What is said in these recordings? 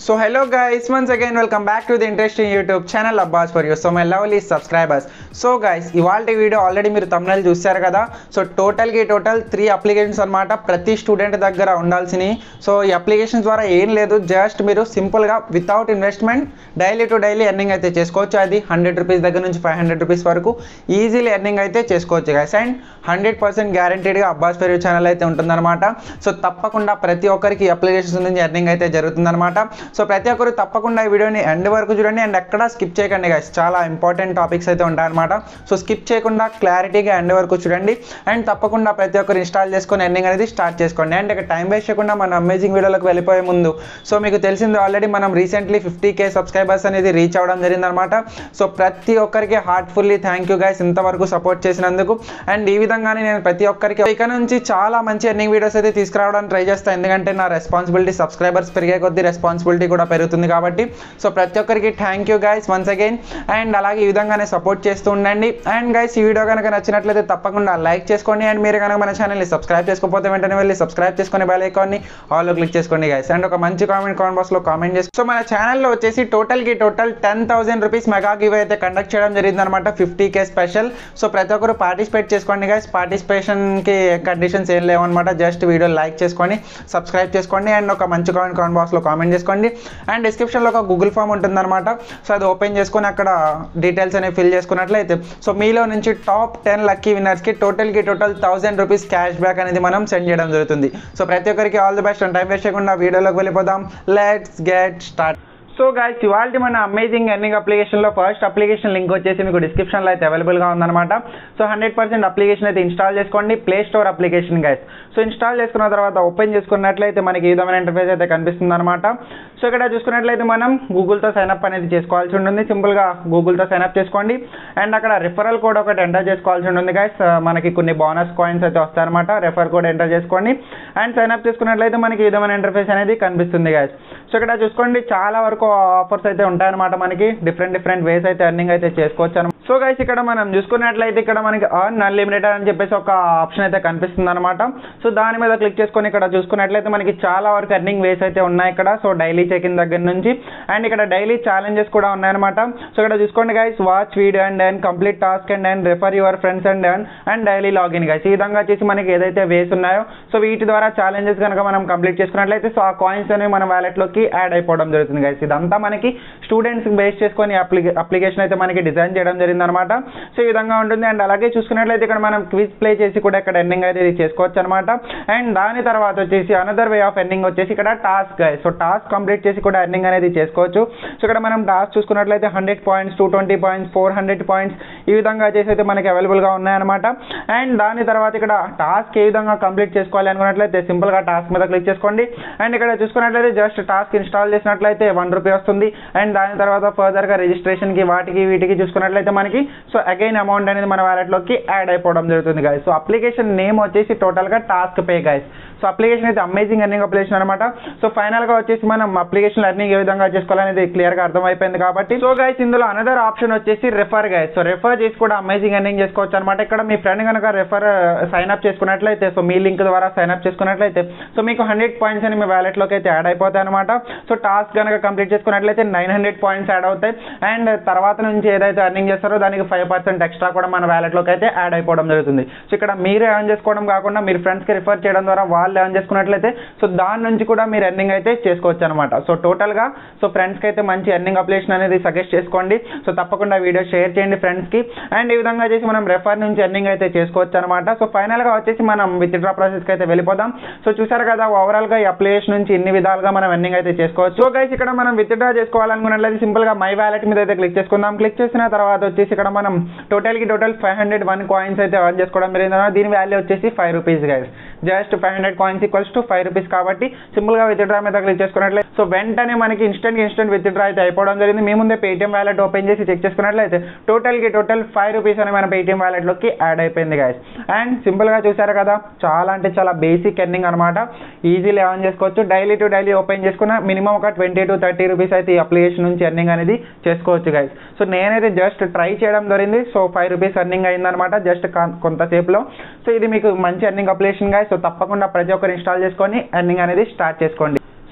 so hello guys once again welcome back to the interesting YouTube channel Abbas for you so my lovely subscribers so guys ఇవాళ video already మీరు తమిళ చూశారు కదా సో టోటల్కి total three applications అనమాట ప్రతి స్టూడెంట్ దగ్గర ఉండాల్సినవి సో ఈ అప్లికేషన్స్ ద్వారా ఏం లేదు జస్ట్ మీరు సింపుల్గా without investment daily to daily earning అయితే చేసుకోవచ్చు అది హండ్రెడ్ రూపీస్ దగ్గర నుంచి ఫైవ్ హండ్రెడ్ రూపీస్ వరకు ఈజీలీ ఎర్నింగ్ అయితే చేసుకోవచ్చు గైస్ అండ్ హండ్రెడ్ పర్సెంట్ గ్యారంటీడ్గా అబ్బాస్ ఫర్ యూ ఛానల్ అయితే ఉంటుందన్నమాట సో తప్పకుండా ప్రతి ఒక్కరికి అప్లికేషన్స్ నుంచి ఎర్నింగ్ అయితే జరుగుతుందన్నమాట సో ప్రతి ఒక్కరు తప్పకుండా ఈ వీడియోని ఎండ్ వరకు చూడండి అండ్ ఎక్కడ స్కిప్ చేయకండి గైస్ చాలా ఇంపార్టెంట్ టాపిక్స్ అయితే ఉంటాయన్నమాట సో స్కిప్ చేయకుండా క్లారిటీగా ఎండ్ వరకు చూడండి అండ్ తప్పకుండా ప్రతి ఒక్కరు ఇన్స్టాల్ చేసుకొని ఎర్నింగ్ అనేది స్టార్ట్ చేసుకోండి అండ్ ఇక టైం వేస్ట్ చేయకుండా మన అమేజింగ్ వీడియోలోకి వెళ్ళిపోయే ముందు సో మీకు తెలిసింది ఆల్రెడీ మనం రీసెంట్లీ ఫిఫ్టీ కే సబ్స్క్రైబర్స్ అనేది రీచ్ అవ్వడం జరిగిందనమాట సో ప్రతి ఒక్కరికి హార్ట్ఫుల్లీ థ్యాంక్ యూ గైస్ ఇంతవరకు సపోర్ట్ చేసినందుకు అండ్ ఈ విధంగానే నేను ప్రతి ఒక్కరికి ఇక నుంచి చాలా మంచి ఎర్నింగ్ వీడియోస్ అయితే తీసుకురావడానికి ట్రై చేస్తాను ఎందుకంటే నా రెస్పాన్సిబిలిటీ సబ్స్క్రైబర్స్ పెరిగే కొద్దీ రెస్పాన్సిబిలిటీ కూడా పెరుగుతుంది కాబట్టి సో ప్రతి ఒక్కరికి thank you guys once again and అలాగే ఈ విధంగానే సపోర్ట్ చేస్తూ ఉండండి అండ్ గైస్ ఈ వీడియో కనుక నచ్చినట్లయితే తప్పకుండా లైక్ చేసుకోండి అండ్ మీరు కనుక మన ఛానల్ని సబ్స్క్రైబ్ చేసుకోకపోతే వెంటనే వెళ్ళి సబ్స్క్రైబ్ చేసుకొని బెల్ ఐకాన్ని ఆల్లో క్లిక్ చేసుకోండి గైస్ అండ్ ఒక మంచి కామెంట్ కామెంట్ బాక్స్లో కామెంట్ చేసి సో మన ఛానల్లో వచ్చేసి టోటల్కి total ten thousand rupees mega give అయితే కండక్ట్ చేయడం జరిగింది అనమాట ఫిఫ్టీ కే స్పెషల్ సో ప్రతి ఒక్కరు పార్టిసిపేట్ చేసుకోండి గైస్ పార్టిసిపేషన్కి కండిషన్స్ ఏం లేవన్నమాట జస్ట్ వీడియో లైక్ చేసుకొని సబ్స్క్రైబ్ చేసుకోండి అండ్ ఒక మంచి కామెంట్ కామెంట్ బాక్స్లో కామెంట్ చేసుకోండి అండ్ డిస్క్రిప్షన్లో ఒక గూగుల్ ఫామ్ ఉంటుందన్నమాట సో అది ఓపెన్ చేసుకొని అక్కడ డీటెయిల్స్ అనేవి ఫిల్ చేసుకున్నట్లయితే సో మీలో నుంచి టాప్ టెన్ లక్కీ విన్నర్స్కి టోటల్కి total thousand rupees cash back అనేది మనం సెండ్ చేయడం జరుగుతుంది సో ప్రతి ఒక్కరికి all the best and time waste చేయకుండా వీడియోలోకి వెళ్ళిపోదాం let's get start so guys ఇవాళ మన అమేజింగ్ ఎర్నింగ్ అప్లికేషన్లో ఫస్ట్ అప్లికేషన్ లింక్ వచ్చేసి మీకు డిస్క్రిప్షన్లో అయితే అవైలబుల్గా ఉందన్నమాట సో హండ్రెడ్ పర్సెంట్ అప్లికేషన్ అయితే ఇన్స్టాల్ చేసుకోండి play store application guys so install చేసుకున్న తర్వాత ఓపెన్ చేసుకున్నట్లయితే మనకి ఈ విధమైన ఇంటర్ఫేస్ అయితే కనిపిస్తుంది అనమాట సో ఇక్కడ చూసుకున్నట్లయితే మనం గూగుల్తో సైన్అప్ అనేది చేసుకోవాల్సి ఉంటుంది సింపుల్గా గూగుల్తో సైన్అప్ చేసుకోండి అండ్ అక్కడ రిఫరల్ కోడ్ ఒకటి ఎంటర్ చేసుకోవాల్సి ఉంటుంది గైస్ మనకి కొన్ని బోనస్ కాయిన్స్ అయితే వస్తాయన్నమాట రెఫర్ కోడ్ ఎంటర్ చేసుకోండి అండ్ సైన్అప్ చేసుకున్నట్లయితే మనకి ఈ విధమైన ఇంటర్ఫేస్ అనేది కనిపిస్తుంది గైస్ సో ఇక్కడ చూసుకోండి చాలా వరకు ఆఫర్స్ అయితే ఉంటాయన్నమాట మనకి డిఫరెంట్ డిఫరెంట్ వేస్ అయితే ఎర్నింగ్ అయితే చేసుకోవచ్చు అనమాట సో గైస్ ఇక్కడ మనం చూసుకున్నట్లయితే ఇక్కడ మనకి అర్న్ అన్లిమిటెడ్ అని చెప్పేసి ఒక ఆప్షన్ అయితే కనిపిస్తుంది అనమాట సో దాని మీద క్లిక్ చేసుకొని ఇక్కడ చూసుకున్నట్లయితే మనకి చాలా వరకు ఎర్నింగ్ వేస్ అయితే ఉన్నాయి ఇక్కడ సో డైలీ చెక్ ఇన్ దగ్గర నుంచి అండ్ ఇక్కడ డైలీ ఛాలెంజెస్ కూడా ఉన్నాయన్నమాట సో ఇక్కడ చూసుకోండి guys watch video and and complete task and and refer your friends and and and daily login guys ఈ విధంగా వచ్చేసి మనకి ఏదైతే వేస్ ఉన్నాయో సో వీటి ద్వారా ఛాలెంజెస్ కనుక మనం కంప్లీట్ చేసుకున్నట్లయితే సో ఆ కాయిన్స్ అనేవి మన వ్యాలెట్లోకి యాడ్ అయిపోవడం జరుగుతుంది గైస్ ఇదంతా మనకి స్టూడెంట్స్ బేస్ చేసుకొని అప్లికే అప్లికేషన్ అయితే మనకి డిజైన్ చేయడం జరిగింది అనమాట సో ఈ విధంగా ఉంటుంది అండ్ అలాగే చూసుకున్నట్లయితే ఇక్కడ మనం క్విజ్ ప్లే చేసి కూడా ఇక్కడ ఎర్నింగ్ అయితే చేసుకోవచ్చు అనమాట అండ్ దాని తర్వాత వచ్చేసి అనదర్ వే ఆఫ్ ఎర్నింగ్ వచ్చేసి ఇక్కడ టాస్క్ సో టాస్క్ కంప్లీట్ చేసి కూడా ఎర్నింగ్ అనేది చేసుకోవచ్చు సో ఇక్కడ మనం టాస్క్ చూసుకున్నట్లయితే hundred points two twenty points four hundred points ఈ విధంగా చేసి అయితే మనకి అవైలబుల్గా ఉన్నాయన్నమాట అండ్ దాని తర్వాత ఇక్కడ టాస్క్ ఏ విధంగా కంప్లీట్ చేసుకోవాలి అనుకున్నట్లయితే సింపుల్గా టాస్క్ మీద క్లిక్ చేసుకోండి అండ్ ఇక్కడ చూసుకున్నట్లయితే జస్ట్ టాస్క్ ఇన్స్టాల్ చేసినట్లయితే వన్ రూపీ వస్తుంది అండ్ దాని తర్వాత ఫర్దర్గా రిజిస్ట్రేషన్కి వాటికి వీటికి చూసుకున్నట్లయితే మనకి సో అగైన్ అమౌంట్ అనేది మన వ్యాలెట్లోకి యాడ్ అయిపోవడం జరుగుతుంది గాయస్ సో అప్లికేషన్ నేమ్ వచ్చేసి టోటల్గా task pay guys so application అయితే అమేజింగ్ ఎర్నింగ్ అప్లికేషన్ అనమాట సో ఫైనల్గా వచ్చేసి మనం అప్లికేషన్ ఎర్నింగ్ ఏ విధంగా చేసుకోవాలనేది క్లియర్గా అర్థమైపోయింది కాబట్టి సో గైస్ ఇందులో అనదర్ ఆప్షన్ వచ్చేసి రెఫర్ గైస్ సో రెఫర్ చేసి కూడా అమేజింగ్ ఎర్నింగ్ చేసుకోవచ్చు అనమాట ఇక్కడ మీ ఫ్రెండ్ కనుక రెఫర్ సైన్ అప్ చేసుకున్నట్లయితే సో మీ లింక్ ద్వారా సైన్ అప్ చేసుకున్నట్లయితే సో మీకు హండ్రెడ్ పాయింట్స్ అని మీ వ్యాలెట్లోకి అయితే యాడ్ అయిపోతాయి అనమాట సో టాస్క్ కనుక కంప్లీట్ చేసుకున్నట్లయితే నైన్ హండ్రెడ్ పాయింట్స్ యాడ్ అవుతాయి అండ్ తర్వాత నుంచి ఏదైతే ఎర్నింగ్ చేస్తారో దానికి ఫైవ్ పర్సెంట్ ఎక్స్ట్రా కూడా మన వ్యాలెట్లోకి అయితే యాడ్ అయిపోవడం జరుగుతుంది సో ఇక్కడ మీరు ఎర్న్ చేసుకోవడం కాకుండా మీరు ఫ్రెండ్స్కి రిఫర్ చేయడం ద్వారా వాళ్ళు ఎర్న్ చేసుకున్నట్లయితే సో దాని నుంచి కూడా మీరు ఎర్నింగ్ అయితే చేసుకోవచ్చు అనమాట సో టోటల్గా సో ఫ్రెండ్స్కి అయితే మంచి ఎర్నింగ్ అప్లికేషన్ అనేది సజెస్ట్ చేసుకోండి సో తప్పకుండా వీడియో షేర్ చేయండి ఫ్రెండ్స్కి అండ్ ఈ విధంగా చేసి మనం రెఫర్ నుంచి ఎర్నింగ్ అయితే చేసుకోవచ్చు అనమాట సో ఫైనల్గా వచ్చేసి మనం విత్డ్రా ప్రాసెస్కి అయితే వెళ్ళిపోదాం సో చూసారు కదా ఓవరాల్గా ఈ అప్లికేషన్ నుంచి ఇన్ని విధాలుగా మనం ఎర్నింగ్ అయితే చేసుకోవచ్చు సో గైస్ ఇక్కడ మనం విత్డ్రా చేసుకోవాలనుకున్నట్లయితే సింపుల్గా మై వ్యాలెట్ మీద అయితే క్లిక్ చేసుకుందాం క్లిక్ చేసిన తర్వాత వచ్చేసి ఇక్కడ మనం టోటల్కి total five hundred one coins అయితే ఎర్న్ చేసుకోవడం జరిగింది దీని వాల్యూ వచ్చేసి five rupees guys just five hundred coins equals to five rupees కాబట్టి సింపుల్గా విత్డ్రా మీద క్లిక్ చేసుకున్నట్లయితే సో వెంటనే మనకి ఇన్స్టెంట్ ఇన్స్టెంట్ విత్డ్రా అయితే అయిపోవడం జరిగింది మీ ముందే పేటీఎం వ్యాలెట్ ఓపెన్ చేసి చెక్ చేసుకున్నట్లయితే టోటల్కి టోటల్ ఫైవ్ రూపీస్ అని మన పేటీఎం వ్యాలెట్లోకి యాడ్ అయిపోయింది గైస్ అండ్ సింపుల్గా చూసారు కదా చాలా అంటే చాలా బేసిక్ ఎర్నింగ్ అనమాట ఈజీలీ ఎర్న్ చేసుకోవచ్చు డైలీ టు డైలీ ఓపెన్ చేసుకున్న మినిమం ఒక ట్వంటీ టు థర్టీ రూపీస్ అయితే ఈ అప్లికేషన్ నుంచి ఎర్నింగ్ అనేది చేసుకోవచ్చు గైస్ సో నేనైతే జస్ట్ ట్రై చేయడం జరిగింది సో ఫైవ్ రూపీస్ ఎర్నింగ్ అయిందనమాట జస్ట్ కొంతసేపులో సో ఇది మీకు మంచి ఎర్నింగ్ అప్లికేషన్ గాయస్ సో తప్పకుండా ప్రతి ఒక్కరు ఇన్స్టాల్ చేసుకొని ఎర్నింగ్ అనేది స్టార్ట్ చేసుకోండి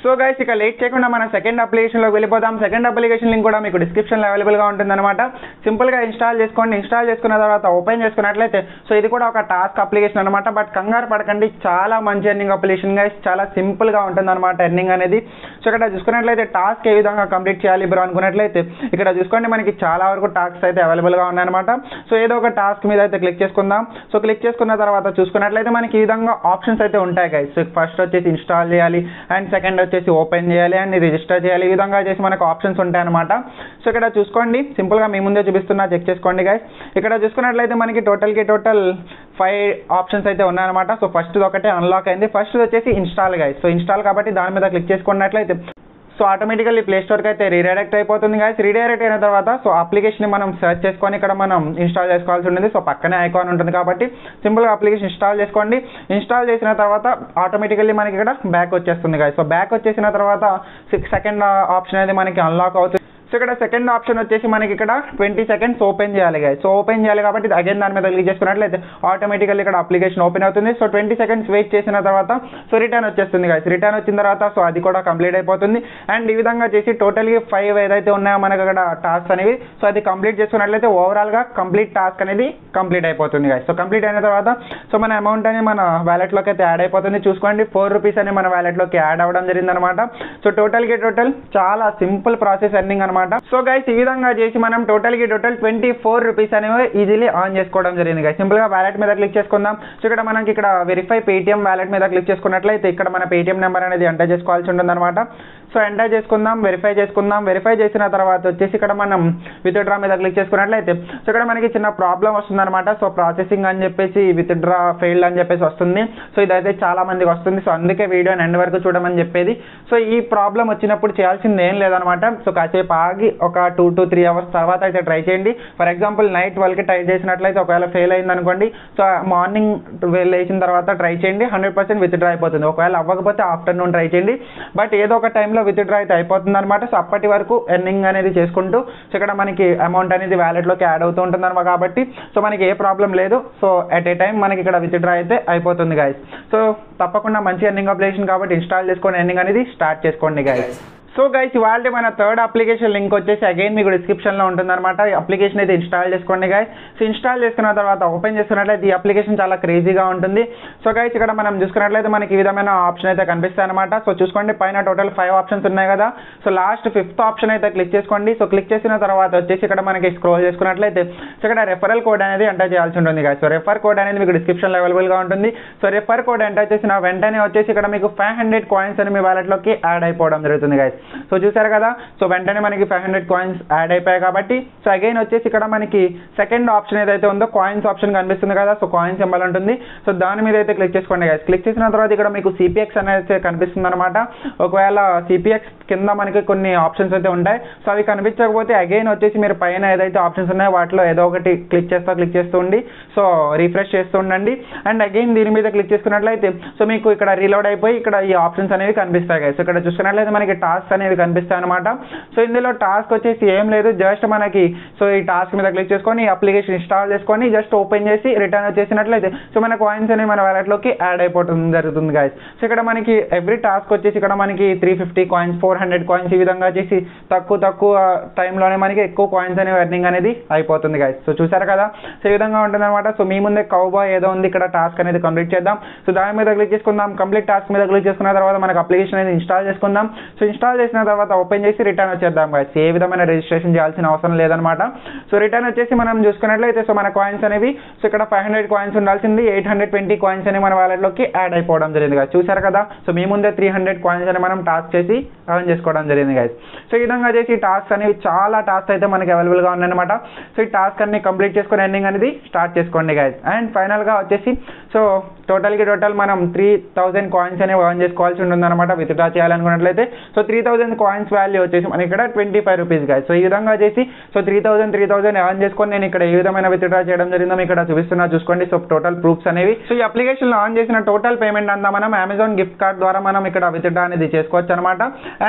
సో గైస్ ఇక లేట్ చేయకుండా మన సెకండ్ అప్లికేషన్లోకి వెళ్ళిపోదాం సెకండ్ అప్లికేషన్ లింక్ కూడా మీకు డిస్క్రిప్షన్లో అవైలబుల్గా ఉంటుందన్నమాట సింపుల్గా ఇన్స్టాల్ చేసుకోండి ఇన్స్టాల్ చేసుకున్న తర్వాత ఓపెన్ చేసుకున్నట్లయితే సో ఇది కూడా ఒక టాస్క్ అప్లికేషన్ అనమాట బట్ కంగారు పడకండి చాలా మంచి ఎర్నింగ్ అప్లికేషన్ గైస్ చాలా సింపుల్గా ఉంటుందన్నమాట ఎర్నింగ్ అనేది సో ఇక్కడ చూసుకున్నట్లయితే టాస్క్ ఏ విధంగా కంప్లీట్ చేయాలి బ్రో అనుకున్నట్లయితే ఇక్కడ చూసుకోండి మనకి చాలా వరకు టాస్క్స్ అయితే అవైలబుల్గా ఉన్నాయన్నమాట సో ఏదో ఒక టాస్క్ మీద అయితే క్లిక్ చేసుకుందాం సో క్లిక్ చేసుకున్న తర్వాత చూసుకున్నట్లయితే మనకి ఈ విధంగా ఆప్షన్స్ అయితే ఉంటాయి గైస్ సో ఫస్ట్ వచ్చేసి ఇన్స్టాల్ చేయాలి అండ్ సెకండ్ వచ్చేసి ఓపెన్ చేయాలి అండ్ రిజిస్టర్ చేయాలి ఈ విధంగా చేసి మనకు ఆప్షన్స్ ఉంటాయి అనమాట సో ఇక్కడ చూసుకోండి సింపుల్గా మీ ముందే చూపిస్తున్నా చెక్ చేసుకోండి గైస్ ఇక్కడ చూసుకున్నట్లయితే మనకి టోటల్కి టోటల్ ఫైవ్ ఆప్షన్స్ అయితే ఉన్నాయన్నమాట సో ఫస్ట్ ఒకటే అన్లాక్ అయింది ఫస్ట్ వచ్చేసి ఇన్స్టాల్ గైస్ సో ఇన్స్టాల్ కాబట్టి దాని మీద క్లిక్ చేసుకున్నట్లయితే సో ఆటోమేటికల్లీ ప్లే స్టోర్కి అయితే రీడైరెక్ట్ అయిపోతుంది గాయస్ రీడైరెక్ట్ అయిన తర్వాత సో అప్లికేషన్ మనం సెర్చ్ చేసుకొని ఇక్కడ మనం ఇన్స్టాల్ చేసుకోవాల్సి ఉంటుంది సో పక్కనే ఐకాన్ ఉంటుంది కాబట్టి సింపుల్గా అప్లికేషన్ ఇన్స్టాల్ చేసుకోండి ఇన్స్టాల్ చేసిన తర్వాత ఆటోమేటికల్లీ మనకి ఇక్కడ బ్యాక్ వచ్చేస్తుంది గాయస్ సో బ్యాక్ వచ్చేసిన తర్వాత సెకండ్ ఆప్షన్ అనేది మనకి అన్లాక్ అవుతుంది సో ఇక్కడ సెకండ్ ఆప్షన్ వచ్చేసి మనకి ఇక్కడ ట్వంటీ సెకండ్స్ ఓపెన్ చేయాలి గాయ సో ఓపెన్ చేయాలి కాబట్టి అగైన్ దాని మీద క్లిక్ చేసుకున్నట్లయితే ఆటోమేటికల్లీ ఇక్కడ అప్లికేషన్ ఓపెన్ అవుతుంది సో ట్వంటీ సెకండ్స్ వెయిట్ చేసిన తర్వాత సో రిటర్న్ వచ్చేస్తుంది గాయస్ రిటర్న్ వచ్చిన తర్వాత సో అది కూడా కంప్లీట్ అయిపోతుంది అండ్ ఈ విధంగా చేసి టోటల్గా ఫైవ్ ఏదైతే ఉన్నాయో మనకి అక్కడ టాస్క్ అనేవి సో అది కంప్లీట్ చేసుకున్నట్లయితే ఓవరాల్గా కంప్లీట్ టాస్క్ అనేది కంప్లీట్ అయిపోతుంది గాయస్ సో కంప్లీట్ అయిన తర్వాత సో మన అమౌంట్ అనేది మన వ్యాలెట్లోకి అయితే యాడ్ అయిపోతుంది చూసుకోండి ఫోర్ రూపీస్ అని మన వ్యాలెట్లోకి యాడ్ అవ్వడం జరిగిందనమాట సో టోటల్కి టోటల్ చాలా సింపుల్ ప్రాసెస్ ఎర్నింగ్ అనమాట సో గైస్ ఈ విధంగా చేసి మనం టోటల్కి టోటల్ ట్వంటీ ఫోర్ రూపీస్ అనేవి ఈజీలీ ఆన్ చేసుకోవడం జరిగింది గైస్ సింపుల్గా వ్యాలెట్ మీద క్లిక్ చేసుకుందాం సో ఇక్కడ మనకి ఇక్కడ వెరిఫై పేటిఎం వ్యాలెట్ మీద క్లిక్ చేసుకున్నట్లయితే ఇక్కడ మన పేటిఎం నెంబర్ అనేది ఎంటర్ చేసుకోవాల్సి ఉంటుందన్నమాట సో ఎంటర్ చేసుకుందాం వెరిఫై చేసుకుందాం వెరిఫై చేసిన తర్వాత వచ్చేసి ఇక్కడ మనం విత్డ్రా మీద క్లిక్ చేసుకున్నట్లయితే సో ఇక్కడ మనకి చిన్న ప్రాబ్లం వస్తుందన్నమాట సో ప్రాసెసింగ్ అని చెప్పేసి విత్డ్రా ఫెయిల్డ్ అని చెప్పేసి వస్తుంది సో ఇదైతే చాలా మందికి వస్తుంది సో అందుకే వీడియోని ఎండ్ వరకు చూడమని చెప్పేది సో ఈ ప్రాబ్లం వచ్చినప్పుడు చేయాల్సింది ఏం లేదనమాట సో కాసేపు ఆగి ఒక టూ టు త్రీ అవర్స్ తర్వాత అయితే ట్రై చేయండి ఫర్ ఎగ్జాంపుల్ నైట్ ట్వెల్వ్కి ట్రై చేసినట్లయితే ఒకవేళ ఫెయిల్ అయింది అనుకోండి సో మార్నింగ్ లేచిన తర్వాత ట్రై చేయండి హండ్రెడ్ పర్సెంట్ విత్డ్రా అయిపోతుంది ఒకవేళ అవ్వకపోతే ఆఫ్టర్నూన్ ట్రై చేయండి బట్ ఏదో ఒక టైంలో విత్డ్రా అయితే అయిపోతుంది అనమాట సో అప్పటి వరకు ఎర్నింగ్ అనేది చేసుకుంటూ సో ఇక్కడ మనకి అమౌంట్ అనేది వ్యాలెట్లోకి యాడ్ అవుతూ ఉంటుంది అనమాట కాబట్టి సో మనకి ఏ ప్రాబ్లం లేదు సో అట్ ఏ టైం మనకి ఇక్కడ విత్డ్రా అయితే అయిపోతుంది గాయస్ సో తప్పకుండా మంచి ఎర్నింగ్ అప్లికేషన్ కాబట్టి ఇన్స్టాల్ చేసుకొని ఎర్నింగ్ అనేది స్టార్ట్ చేసుకోండి గాయస్ సో గైస్ ఇవాళ మన థర్డ్ అప్లికేషన్ లింక్ వచ్చేసి అగైన్ మీకు డిస్క్రిప్షన్లో ఉంటుందన్నమాట ఈ అప్లికేషన్ అయితే ఇన్స్టాల్ చేసుకోండి గైస్ సో ఇన్స్టాల్ చేసుకున్న తర్వాత ఓపెన్ చేసుకున్నట్లయితే ఈ అప్లికేషన్ చాలా క్రేజీగా ఉంటుంది సో గైస్ ఇక్కడ మనం చూసుకున్నట్లయితే మనకి ఈ విధమైన ఆప్షన్ అయితే కనిపిస్తాయి అనమాట సో చూసుకోండి పైన టోటల్ ఫైవ్ ఆప్షన్స్ ఉన్నాయి కదా సో లాస్ట్ ఫిఫ్త్ ఆప్షన్ అయితే క్లిక్ చేసుకోండి సో క్లిక్ చేసిన తర్వాత వచ్చేసి ఇక్కడ మనకి స్క్రోల్ చేసుకున్నట్లయితే సో ఇక్కడ రెఫరల్ కోడ్ అనేది ఎంటర్ చేయాల్సి ఉంటుంది గైస్ సో రెఫర్ కోడ్ అనేది మీకు డిస్క్రిప్షన్లో అవైలబుల్గా ఉంటుంది సో రెఫర్ కోడ్ ఎంటర్ చేసిన వెంటనే వచ్చేసి ఇక్కడ మీకు ఫైవ్ హండ్రెడ్ కాయిన్స్ అని మీ వ్యాలెట్లోకి యాడ్ అయిపోవడం జరుగుతుంది గైస్ సో చూసారు కదా సో వెంటనే మనకి ఫైవ్ హండ్రెడ్ కాయిన్స్ యాడ్ అయిపోయాయి కాబట్టి సో అగైన్ వచ్చేసి ఇక్కడ మనకి సెకండ్ ఆప్షన్ ఏదైతే ఉందో కాయిన్స్ ఆప్షన్ కనిపిస్తుంది కదా సో కాయిన్స్ సింబల్ ఉంటుంది సో దాని మీద అయితే క్లిక్ చేసుకోండి గైస్ క్లిక్ చేసిన తర్వాత ఇక్కడ మీకు సిపిఎక్స్ అనేది కనిపిస్తుంది అనమాట ఒకవేళ సిపిఎక్స్ కింద మనకి కొన్ని ఆప్షన్స్ అయితే ఉంటాయి సో అవి కనిపించకపోతే అగైన్ వచ్చేసి మీరు పైన ఏదైతే ఆప్షన్స్ ఉన్నాయో వాటిలో ఏదో ఒకటి క్లిక్ చేస్తా క్లిక్ చేస్తూ ఉండి సో రిఫ్రెష్ చేస్తూ ఉండండి అండ్ అగైన్ దీని మీద క్లిక్ చేసుకున్నట్లయితే సో మీకు ఇక్కడ రీలోడ్ అయిపోయి ఇక్కడ ఈ ఆప్షన్స్ అనేవి కనిపిస్తాయి గైస్ ఇక్కడ చూసుకున్నట్లయితే మనకి టాస్క్ అనేవి కనిపిస్తాయి అనమాట సో ఇందులో టాస్క్ వచ్చేసి ఏం లేదు జస్ట్ మనకి సో ఈ టాస్క్ మీద క్లిక్ చేసుకొని అప్లికేషన్ ఇన్స్టాల్ చేసుకొని జస్ట్ ఓపెన్ చేసి రిటర్న్ వచ్చేసినట్లయితే సో మన కాయిన్స్ అనేవి మన వ్యాలెట్లోకి యాడ్ అయిపోతుంది జరుగుతుంది గాయస్ సో ఇక్కడ మనకి ఎవ్రీ టాస్క్ వచ్చేసి ఇక్కడ మనకి three fifty coins four hundred coins ఈ విధంగా చేసి తక్కువ తక్కువ టైంలోనే మనకి ఎక్కువ కాయిన్స్ అనేవి ఎర్నింగ్ అనేది అయిపోతుంది గాయస్ సో చూసారు కదా సో ఈ విధంగా ఉంటుంది అనమాట సో మీ ముందే కౌబాయ్ ఏదో ఉంది ఇక్కడ టాస్క్ అనేది కంప్లీట్ చేద్దాం సో దాని మీద క్లిక్ చేసుకుందాం కంప్లీట్ టాస్క్ మీద క్లిక్ చేసుకున్న తర్వాత మనకు అప్లికేషన్ అనేది ఇన్స్టాల్ చేసుకుందాం సో ఇన్స్టాల్ చేసిన తర్వాత ఓపెన్ చేసి రిటర్న్ వచ్చేద్దాం గాయస్ ఏ విధమైన రిజిస్ట్రేషన్ చేయాల్సిన అవసరం లేదనమాట సో రిటర్న్ వచ్చేసి మనం చూసుకున్నట్లయితే సో మన కాయిన్స్ అనేవి సో ఇక్కడ ఫైవ్ హండ్రెడ్ కాయిన్స్ ఉండాల్సింది ఎయిట్ హండ్రెడ్ ట్వంటీ కాయిన్స్ అనేవి మన వాళ్ళలోకి యాడ్ అయిపోవడం జరిగింది గాయస్ చూసారు కదా సో మీ ముందే త్రీ హండ్రెడ్ కాయిన్స్ అని మనం టాస్క్ చేసి అర్న్ చేసుకోవడం జరిగింది గాయస్ సో ఈ విధంగా చేసి టాస్క్ అనేవి చాలా టాస్క్ అయితే మనకి అవైలబుల్గా ఉన్నాయన్నమాట సో ఈ టాస్క్ అన్ని కంప్లీట్ చేసుకుని ఎండింగ్ అనేది స్టార్ట్ చేసుకోండి గాయస్ అండ్ ఫైనల్గా వచ్చేసి సో టోటల్కి టోటల్ మనం త్రీ థౌసండ్ కాయిన్స్ అనేవి అర్న్ చేసుకోవాల్సి ఉంటుందన్నమాట విత్డ్రా చేయాలనుకున్నట్లయితే so three thousand coins value వచ్చేసి మనకి ఇక్కడ twenty five rupees guys so ఈ విధంగా చేసి so three thousand three thousand earn చేసుకొని నేను ఇక్కడ ఏ విధమైన విత్డ్రా చేయడం జరిగిందో మీకు ఇక్కడ చూపిస్తున్నా చూసుకోండి సో టోటల్ ప్రూఫ్స్ అనేవి సో ఈ అప్లికేషన్లో ఆన్ చేసిన టోటల్ పేమెంట్ అంతా మనం అమెజాన్ గిఫ్ట్ కార్డ్ ద్వారా మనం ఇక్కడ విత్డ్రా అనేది చేసుకోవచ్చు అనమాట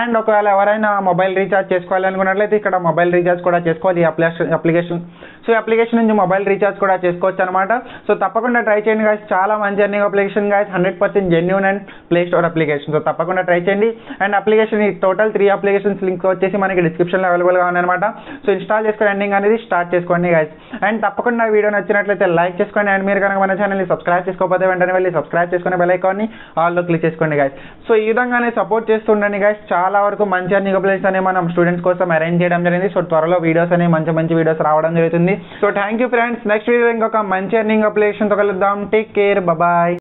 అండ్ ఒకవేళ ఎవరైనా మొబైల్ రీఛార్జ్ చేసుకోవాలి అనుకున్నట్లయితే ఇక్కడ మొబైల్ రీఛార్జ్ కూడా చేసుకోవాలి ఈ అప్లికేషన్ అప్లికేషన్ సో ఈ అప్లికేషన్ నుంచి మొబైల్ రీఛార్జ్ కూడా చేసుకోవచ్చు అనమాట సో తప్పకుండా ట్రై చేయండి గాయస్ చాలా మంచి earning application guys hundred percent genuine and play store application so తప్పకుండా ట్రై చేయండి అండ్ అప్లికేషన్ ఈ టోటల్ త్రీ అప్లికేషన్స్ లింక్ వచ్చేసి మనకి డిస్క్రిప్షన్లో అవైలబుల్గా ఉందన్నమాట సో ఇన్స్టాల్ చేసుకుని ఎండింగ్ అనేది స్టార్ట్ చేసుకోండి గాయస్ అండ్ తప్పకుండా వీడియో నచ్చినట్లయితే లైక్ చేసుకోండి అండ్ మీరు కనుక మన ఛానల్ని సబ్స్క్రైబ్ చేసుకోకపోతే వెంటనే వెళ్ళి సబ్స్క్రైబ్ చేసుకుని బెల్ ఐకాన్ని ఆల్లో క్లిక్ చేసుకోండి గాయస్ సో ఈ విధంగానే సపోర్ట్ చేస్తుండండి గాయస్ చాలా వరకు మంచి అన్ని అప్లికేషన్స్ అనేవి మనం స్టూడెంట్స్ కోసం అరేంజ్ చేయడం జరిగింది సో త్వరలో వీడియోస్ అనేవి మంచి మంచి వీడియోస్ రావడం జరుగుతుంది so thank you friends next video ఇంకొక మంచి ఎర్నింగ్ అప్లికేషన్తో కలుద్దాం టేక్ కేర్ బాయ్